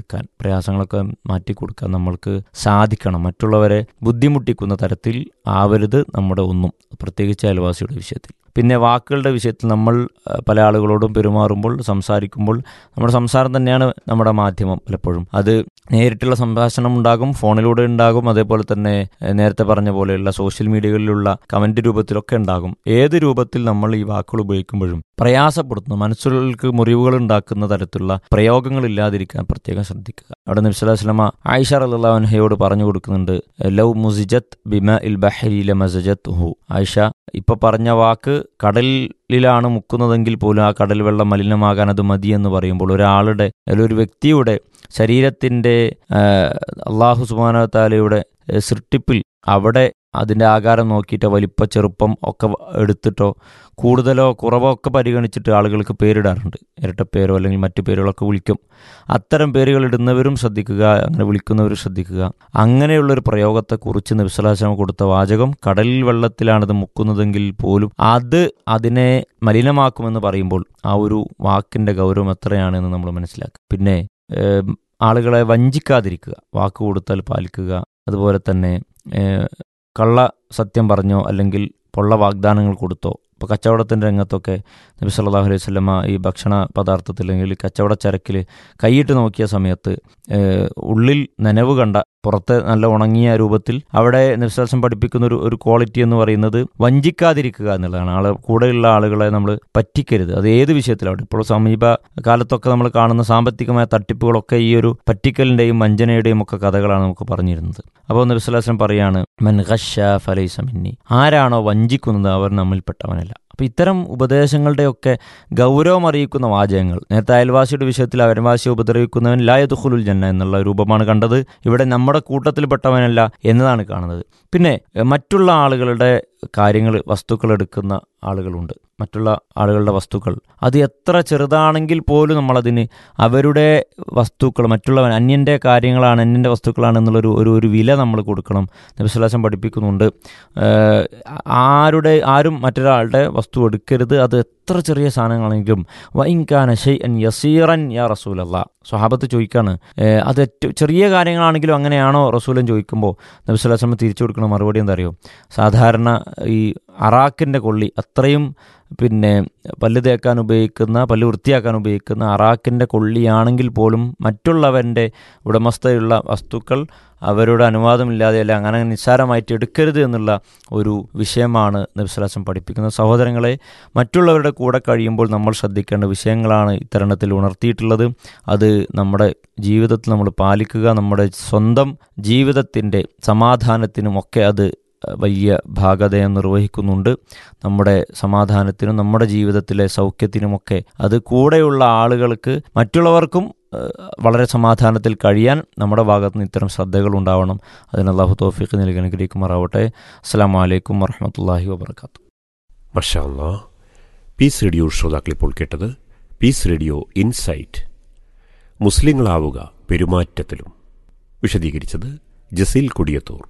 കൊടുക്കാൻ പ്രയാസങ്ങളൊക്കെ മാറ്റി കൊടുക്കാൻ നമ്മൾക്ക് സാധിക്കണം മറ്റുള്ളവരെ ബുദ്ധിമുട്ടിക്കുന്ന തരത്തിൽ ആവരുത് നമ്മുടെ ഒന്നും പ്രത്യേകിച്ച് അയൽവാസിയുടെ വിഷയത്തിൽ പിന്നെ വാക്കുകളുടെ വിഷയത്തിൽ നമ്മൾ അഹ്, പല ആളുകളോടും പെരുമാറുമ്പോൾ സംസാരിക്കുമ്പോൾ നമ്മുടെ സംസാരം തന്നെയാണ് നമ്മുടെ മാധ്യമം പലപ്പോഴും അത് നേരിട്ടുള്ള സംഭാഷണം ഉണ്ടാകും ഫോണിലൂടെ ഉണ്ടാകും അതേപോലെ തന്നെ എഹ്, നേരത്തെ പറഞ്ഞ പോലെയുള്ള സോഷ്യൽ മീഡിയകളിലുള്ള കമന്റ് രൂപത്തിലൊക്കെ ഉണ്ടാകും ഏത് രൂപത്തിൽ നമ്മൾ ഈ വാക്കുകൾ ഉപയോഗിക്കുമ്പോഴും പ്രയാസപ്പെടുത്തുന്ന മനസ്സുകൾക്ക് മുറിവുകൾ ഉണ്ടാക്കുന്ന തരത്തിലുള്ള പ്രയോഗങ്ങൾ ഇല്ലാതിരിക്കാൻ പ്രത്യേകം ശ്രദ്ധിക്കുക അവിടെ നബ്സലാസ്ലമ ആയിഷ അള്ളാഹുനഹയോട് പറഞ്ഞു കൊടുക്കുന്നുണ്ട് ലവ് മുസിജത്ത് ബിമ ഇൽ ബഹരിലെ മസജത്ത് ഹു ആയിഷ ഇപ്പൊ പറഞ്ഞ വാക്ക് കടലിലാണ് മുക്കുന്നതെങ്കിൽ പോലും ആ കടൽ വെള്ളം മലിനമാകാൻ അത് മതി എന്ന് പറയുമ്പോൾ ഒരാളുടെ അല്ലെങ്കിൽ ഒരു വ്യക്തിയുടെ ശരീരത്തിന്റെ ആ, അള്ളാഹു സുബാന താലയുടെ സൃഷ്ടിപ്പിൽ അവിടെ അതിന്റെ ആകാരം നോക്കിയിട്ട് വലിപ്പ ചെറുപ്പം ഒക്കെ എടുത്തിട്ടോ കൂടുതലോ കുറവോ ഒക്കെ പരിഗണിച്ചിട്ട് ആളുകൾക്ക് പേരിടാറുണ്ട് ഇരട്ടപ്പേരോ അല്ലെങ്കിൽ മറ്റു പേരുകളൊക്കെ വിളിക്കും അത്തരം പേരുകൾ ഇടുന്നവരും ശ്രദ്ധിക്കുക അങ്ങനെ വിളിക്കുന്നവരും ശ്രദ്ധിക്കുക അങ്ങനെയുള്ളൊരു പ്രയോഗത്തെക്കുറിച്ച് നബിസ്വലാസ്ലാം കൊടുത്ത വാചകം കടലിൽ വെള്ളത്തിലാണിത് മുക്കുന്നതെങ്കിൽ പോലും അത് അതിനെ മലിനമാക്കുമെന്ന് പറയുമ്പോൾ ആ ഒരു വാക്കിന്റെ ഗൗരവം എത്രയാണെന്ന് നമ്മൾ മനസ്സിലാക്കുക പിന്നെ ഏം, ആളുകളെ വഞ്ചിക്കാതിരിക്കുക വാക്ക് കൊടുത്താൽ പാലിക്കുക അതുപോലെ തന്നെ ഏ, കള്ള സത്യം പറഞ്ഞോ അല്ലെങ്കിൽ പൊള്ള വാഗ്ദാനങ്ങൾ കൊടുത്തോ ഇപ്പോൾ കച്ചവടത്തിൻ്റെ രംഗത്തൊക്കെ നബി സല്ലല്ലാഹു അലൈഹി വസല്ലമ ഈ ഭക്ഷണ പദാർത്ഥത്തിൽ അല്ലെങ്കിൽ കച്ചവട ചരക്കിൽ കൈയിട്ട് നോക്കിയ സമയത്ത് ഏഹ്, ഉള്ളിൽ നനവ് കണ്ട പുറത്ത് നല്ല ഉണങ്ങിയ രൂപത്തിൽ അവിടെ നിസ്വാസം പഠിപ്പിക്കുന്ന ഒരു ഒരു ക്വാളിറ്റി എന്ന് പറയുന്നത് വഞ്ചിക്കാതിരിക്കുക എന്നുള്ളതാണ് ആളെ കൂടെയുള്ള ആളുകളെ നമ്മൾ പറ്റിക്കരുത് അത് ഏത് വിഷയത്തിലാവട്ടെ ഇപ്പോൾ സമീപ കാലത്തൊക്കെ നമ്മൾ കാണുന്ന സാമ്പത്തികമായ തട്ടിപ്പുകളൊക്കെ ഈ ഒരു പറ്റിക്കലിൻ്റെയും വഞ്ചനയുടെയും ഒക്കെ കഥകളാണ് നമുക്ക് പറഞ്ഞിരുന്നത് അപ്പോൾ നബിസ്വലാസ്ലം പറയാണ് മൻ ഖശ ഫലൈസ മിന്നി ആരാണോ വഞ്ചിക്കുന്നത് അവർ നമ്മിൽപ്പെട്ടവനല്ല അപ്പോൾ ഇത്തരം ഉപദേശങ്ങളുടെയൊക്കെ ഗൗരവം അറിയിക്കുന്ന വാചകങ്ങൾ നേരത്തെ അയൽവാസിയുടെ വിഷയത്തിൽ അയൽവാസിയെ ഉപദ്രവിക്കുന്നവൻ ലായതുഹുലുൽ ജന്ന എന്നുള്ള രൂപമാണ് കണ്ടത് ഇവിടെ നമ്മുടെ കൂട്ടത്തിൽപ്പെട്ടവനല്ല എന്നതാണ് കാണുന്നത് പിന്നെ എഹ്, മറ്റുള്ള ആളുകളുടെ കാര്യങ്ങൾ വസ്തുക്കൾ എടുക്കുന്ന ആളുകളുണ്ട് മറ്റുള്ള ആളുകളുടെ വസ്തുക്കൾ അത് എത്ര ചെറുതാണെങ്കിൽ പോലും നമ്മളതിന് അവരുടെ വസ്തുക്കൾ മറ്റുള്ളവൻ അന്യൻ്റെ കാര്യങ്ങളാണ് അന്യൻ്റെ വസ്തുക്കളാണ് എന്നുള്ളൊരു ഒരു ഒരു വില നമ്മൾ കൊടുക്കണം നബിസ്വലാസം പഠിപ്പിക്കുന്നുണ്ട് ഏഹ്, ആരുടെ ആരും മറ്റൊരാളുടെ വസ്തു എടുക്കരുത് അത് എത്ര ചെറിയ സാധനങ്ങളാണെങ്കിലും വൈൻകാന ഷെയ് അൻ യസീറൻ യാ റസൂലല്ല സ്വഹാബത്ത് ചോദിക്കാണ് ഏഹ്, അത് ഏറ്റവും ചെറിയ കാര്യങ്ങളാണെങ്കിലും അങ്ങനെയാണോ റസൂലൻ ചോദിക്കുമ്പോൾ നബിസ്വലാസം തിരിച്ചു കൊടുക്കുന്ന മറുപടി എന്താ അറിയോ സാധാരണ ഈ അറാക്കിൻ്റെ കൊള്ളി അത്രയും പിന്നെ പല്ല് തേക്കാൻ ഉപയോഗിക്കുന്ന പല്ല് വൃത്തിയാക്കാൻ ഉപയോഗിക്കുന്ന അറാക്കിൻ്റെ കൊള്ളിയാണെങ്കിൽ പോലും മറ്റുള്ളവൻ്റെ ഉടമസ്ഥയുള്ള വസ്തുക്കൾ അവരുടെ അനുവാദമില്ലാതെ അല്ല അങ്ങനെ നിസ്സാരമായിട്ട് എടുക്കരുത് എന്നുള്ള ഒരു വിഷയമാണ് നബിസ്വലാസം പഠിപ്പിക്കുന്നത് സഹോദരങ്ങളെ മറ്റുള്ളവരുടെ കൂടെ കഴിയുമ്പോൾ നമ്മൾ ശ്രദ്ധിക്കേണ്ട വിഷയങ്ങളാണ് ഇത്തരണത്തിൽ ഉണർത്തിയിട്ടുള്ളത് അത് നമ്മുടെ ജീവിതത്തിൽ നമ്മൾ പാലിക്കുക നമ്മുടെ സ്വന്തം ജീവിതത്തിൻ്റെ സമാധാനത്തിനുമൊക്കെ അത് വലിയ ഭാഗതയം നിർവഹിക്കുന്നുണ്ട് നമ്മുടെ സമാധാനത്തിനും നമ്മുടെ ജീവിതത്തിലെ സൗഖ്യത്തിനുമൊക്കെ അത് കൂടെയുള്ള ആളുകൾക്ക് മറ്റുള്ളവർക്കും ഏഹ്, വളരെ സമാധാനത്തിൽ കഴിയാൻ നമ്മുടെ ഭാഗത്ത് നിന്ന് ഇത്തരം ശ്രദ്ധകൾ ഉണ്ടാവണം അതിന് അള്ളാഹു തോഫിക്ക് നൽകി അനുഗ്രഹിക്കുമാറാവട്ടെ അസ്സാം വലൈക്കും വറഹമത്തല്ലാഹി വാബർക്കാത്തു മഷാല്ലാ പീസ് റേഡിയോ ശ്രോതാക്കൾ ഇപ്പോൾ കേട്ടത് പീസ് റേഡിയോ ഇൻസൈറ്റ് മുസ്ലിങ്ങളാവുക പെരുമാറ്റത്തിലും വിശദീകരിച്ചത് ജസീൽ കൊടിയത്തൂർ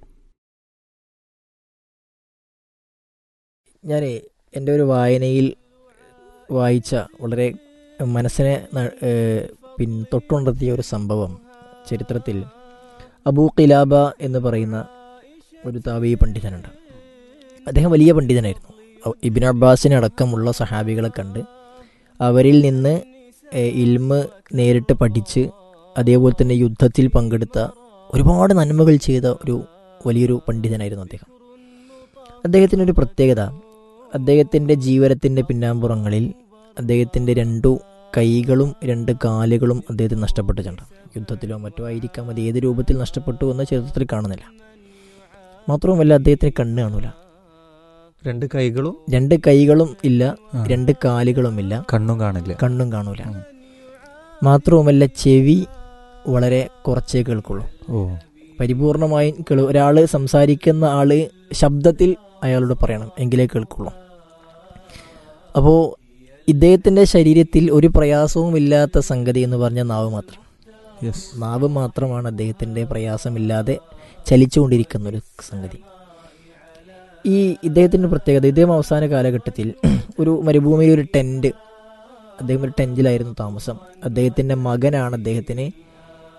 ഞാൻ എൻ്റെ ഒരു വായനയിൽ വായിച്ച വളരെ മനസ്സിനെ ന- ഏഹ് പിൻ തൊട്ടുണർത്തിയ ഒരു സംഭവം ചരിത്രത്തിൽ അബൂ ഖിലാബ എന്ന് പറയുന്ന ഒരു താവി പണ്ഡിതനുണ്ട് അദ്ദേഹം വലിയ പണ്ഡിതനായിരുന്നു അ- ഇബിൻ അബ്ബാസിനെ അടക്കമുള്ള സഹാബികളെ കണ്ട് അവരിൽ നിന്ന് ഏഹ്, ഇൽമ് നേരിട്ട് പഠിച്ച് അതേപോലെ തന്നെ യുദ്ധത്തിൽ പങ്കെടുത്ത ഒരുപാട് നന്മകൾ ചെയ്ത ഒരു വലിയൊരു പണ്ഡിതനായിരുന്നു അദ്ദേഹം അദ്ദേഹത്തിനൊരു പ്രത്യേകത അദ്ദേഹത്തിൻ്റെ ജീവനത്തിൻ്റെ പിന്നാമ്പുറങ്ങളിൽ അദ്ദേഹത്തിൻ്റെ രണ്ടു കൈകളും രണ്ട് കാലുകളും അദ്ദേഹത്തിന് നഷ്ടപ്പെട്ടിട്ടുണ്ട് യുദ്ധത്തിലോ മറ്റോ ആയിരിക്കാം അത് ഏത് രൂപത്തിൽ നഷ്ടപ്പെട്ടു എന്ന് ചരിത്രത്തിൽ കാണുന്നില്ല മാത്രവുമല്ല അദ്ദേഹത്തിന് കണ്ണ് കാണൂല രണ്ട് കൈകളും രണ്ട് കൈകളും ഇല്ല ആ, രണ്ട് കാലുകളും ഇല്ല കണ്ണും കാണില്ല കണ്ണും കാണൂല ഉം. മാത്രവുമല്ല ചെവി വളരെ കുറച്ചേ കേൾക്കുള്ളൂ ഓ പരിപൂർണമായും കേളു ഒരാൾ സംസാരിക്കുന്ന ആള് ശബ്ദത്തിൽ അയാളോട് പറയണം എങ്കിലേ കേൾക്കുള്ളൂ അപ്പോൾ ഇദ്ദേഹത്തിൻ്റെ ശരീരത്തിൽ ഒരു പ്രയാസവും ഇല്ലാത്ത സംഗതി എന്ന് പറഞ്ഞ നാവ് മാത്രം യെസ് നാവ് മാത്രമാണ് അദ്ദേഹത്തിൻ്റെ പ്രയാസമില്ലാതെ ചലിച്ചുകൊണ്ടിരിക്കുന്ന ഒരു സംഗതി ഈ ഇദ്ദേഹത്തിൻ്റെ പ്രത്യേകത ഇദ്ദേഹം അവസാന കാലഘട്ടത്തിൽ ഒരു മരുഭൂമിയിൽ ഒരു ടെൻറ്റ് അദ്ദേഹം ഒരു ടെൻറ്റിലായിരുന്നു താമസം അദ്ദേഹത്തിൻ്റെ മകനാണ് അദ്ദേഹത്തിന്